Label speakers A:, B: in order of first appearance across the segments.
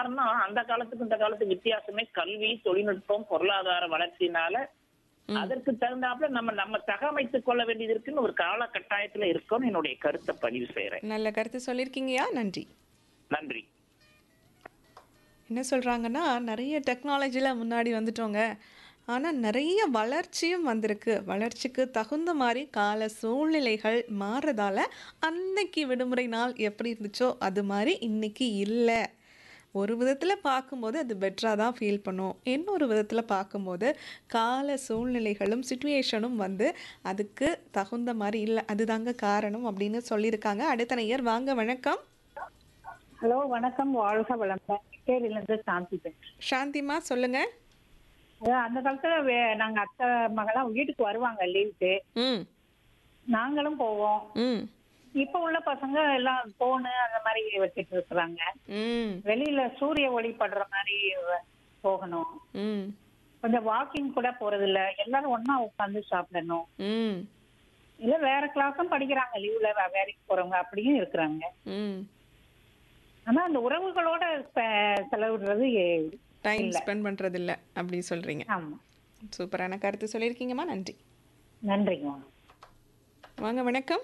A: காரணம் அந்த காலத்துக்கு இந்த காலத்துக்கு வித்தியாசமே கல்வி தொழில்நுட்பம் பொருளாதார வளர்ச்சினால அதற்கு தகுந்தாப்புல நம்ம நம்ம தகமைத்துக் கொள்ள வேண்டியது இருக்குன்னு ஒரு கால கட்டாயத்துல இருக்கோம்னு என்னுடைய கருத்தை பதிவு செய்யறேன்
B: நல்ல கருத்து சொல்லியிருக்கீங்கயா நன்றி
A: நன்றி
B: என்ன சொல்கிறாங்கன்னா நிறைய டெக்னாலஜியில் முன்னாடி வந்துட்டோங்க ஆனால் நிறைய வளர்ச்சியும் வந்திருக்கு வளர்ச்சிக்கு தகுந்த மாதிரி கால சூழ்நிலைகள் மாறுறதால அன்னைக்கு விடுமுறை நாள் எப்படி இருந்துச்சோ அது மாதிரி இன்னைக்கு இல்லை ஒரு விதத்தில் பார்க்கும்போது அது பெட்டராக தான் ஃபீல் பண்ணும் இன்னொரு விதத்தில் பார்க்கும்போது கால சூழ்நிலைகளும் சுச்சுவேஷனும் வந்து அதுக்கு தகுந்த மாதிரி இல்லை அதுதாங்க காரணம் அப்படின்னு சொல்லியிருக்காங்க அடுத்த நேயர் வாங்க வணக்கம்
C: ஹலோ வணக்கம் வாழ்க வளமுடன் கேரிலிருந்து சாந்தி பேசுறேன்
B: சாந்திமா சொல்லுங்கள்
C: அதான் அந்த காலத்துல வே- நாங்க அத்தை மகளாம் வீட்டுக்கு வருவாங்க லீவுக்கு
B: ம்
C: நாங்களும் போவோம்
B: ம்
C: இப்ப உள்ள பசங்க எல்லாம் போனு அந்த மாதிரி வச்சுட்டு இருக்கிறாங்க
B: ம்
C: வெளியில சூரிய ஒளி படுற மாதிரி வ- போகணும்
B: ம்
C: கொஞ்சம் வாக்கிங் கூட போறது இல்ல எல்லாரும் ஒண்ணா உட்காந்து சாப்பிடணும்
B: ம்
C: இல்ல வேற கிளாஸும் படிக்கிறாங்க லீவ்ல வேலைக்கு போறவங்க அப்படியும் இருக்கிறாங்க
B: ம்
C: ஆனா அந்த உறவுகளோட ஸ்பெ- செலவிடுறது எ-
B: டைம்
C: இல்ல.
B: ஸ்பெண்ட் பண்ணுறது இல்லை அப்படி சொல்கிறீங்க
C: ஆமா
B: சூப்பரான கருத்து சொல்லியிருக்கீங்கம்மா நன்றி
C: நன்றிங்க
B: வாங்க வணக்கம்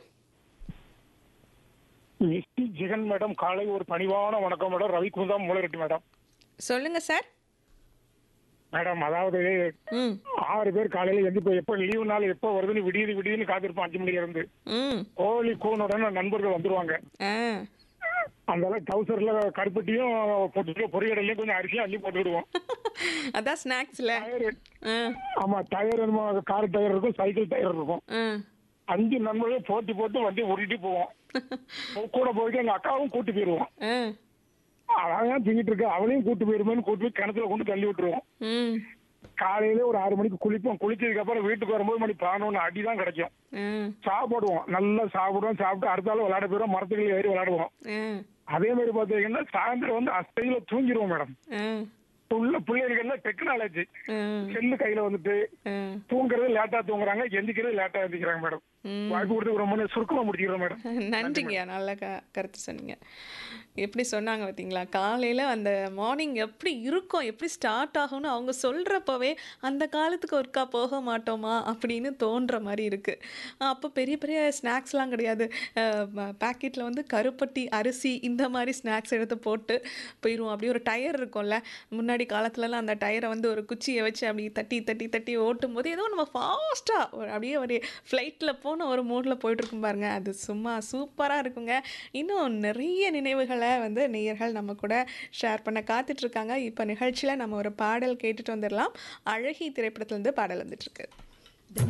D: எஸ்டி ஜெகன் மேடம் காலை ஒரு பணிவான வணக்கம் மேடம் ரவிகுந்தா மூலரெட்டி மேடம்
B: சொல்லுங்க சார்
D: மேடம் அதாவது
B: ம்
D: ஆறு பேர் காலையில எந்திப்போ எப்போ லீவு நாள் எப்போ வருதுன்னு விடியுது விடியுதுன்னு காத்திருப்போம் அஞ்சு மணில இருந்து
B: ம்
D: கோழி கூனுடன் நண்பர்கள் வந்துருவாங்க
B: ஆ
D: அந்த டவுசர்ல கருப்பட்டியும் போட்டு பொரியடலையும் கொஞ்சம் அரிசியும் அள்ளி போட்டுக்கிடுவோம்
B: அதான் ஸ்நாக்ஸில்
D: டயர்
B: ஆ
D: ஆமா டயர் என்னமோ கார் டயர் இருக்கும் சைக்கிள் டயர் இருக்கும்
B: ஆ
D: அஞ்சு நண்பர்கள் போட்டி போட்டு வண்டி உருட்டி போவோம் கூட போயிட்டு எங்க அக்காவும் கூட்டு போயிருவோம்
B: ஆ
D: அழகா திங்கிட்டு இருக்கு அவளையும் கூட்டு போயிருமேன்னு கூட்டு போய் கிணத்துல கொண்டு தள்ளி விட்டுருவோம்
B: ம்
D: காலையில ஒரு ஆறு மணிக்கு குளிப்போம் குளிச்சதுக்கு அப்புறம் வீட்டுக்கு வரும்போது மணி பதினொன்று அடி தான் கிடைக்கும்
B: ஆ
D: சாப்பிடுவோம் நல்லா சாப்பிடுவோம் சாப்பிட்டு அடுத்த ஆள் விளையாட போயிடும் மரத்துக்கு ஏறி விளையாடுவோம்
B: ஆ
D: அதே மாதிரி பார்த்தீங்கன்னா சாயந்தரம் வந்து அஸ்தையில தூங்கிடுவோம் மேடம்
B: ஆ
D: உள்ள பிள்ளைகளுக்கு டெக்னாலஜி
B: ஆ
D: செல்லு கையில வந்துட்டு
B: ஆ
D: தூங்குறது லேட்டா தூங்குறாங்க எந்திக்கிறது லேட்டா எந்திக்கிறாங்க மேடம்
B: ம்.
D: வாய்ப்பு கொடுத்து ரொம்ப நேரம் சுருக்கமா முடிச்சுக்கிறோம் மேடம்
B: நன்றிங்கய்யா நல்ல க கருத்து சொன்னீங்க எப்படி சொன்னாங்க பார்த்தீங்களா காலையில் அந்த மார்னிங் எப்படி இருக்கும் எப்படி ஸ்டார்ட் ஆகும்னு அவங்க சொல்கிறப்பவே அந்த காலத்துக்கு ஒருக்கா போக மாட்டோமா அப்படின்னு தோன்ற மாதிரி இருக்குது அப்போ பெரிய பெரிய ஸ்நாக்ஸ்லாம் கிடையாது பேக்கெட்டில் வந்து கருப்பட்டி அரிசி இந்த மாதிரி ஸ்நாக்ஸ் எடுத்து போட்டு போயிடுவோம் அப்படியே ஒரு டயர் இருக்கும்ல முன்னாடி காலத்துலலாம் அந்த டயரை வந்து ஒரு குச்சியை வச்சு அப்படி தட்டி தட்டி தட்டி ஓட்டும் போது ஏதோ நம்ம ஃபாஸ்ட்டாக அப்படியே ஒரு ஃப்ளைட்டில் போன ஒரு மூடில் போயிட்டுருக்கும் பாருங்க அது சும்மா சூப்பராக இருக்குங்க இன்னும் நிறைய நினைவுகளை வந்து நேயர்கள் நம்ம கூட ஷேர் பண்ண காத்துட்ருக்காங்க இப்போ நிகழ்ச்சியில் நம்ம ஒரு பாடல் கேட்டுட்டு வந்துடலாம் அழகி திரைப்படத்துலேருந்து பாடல் வந்துட்டுருக்கு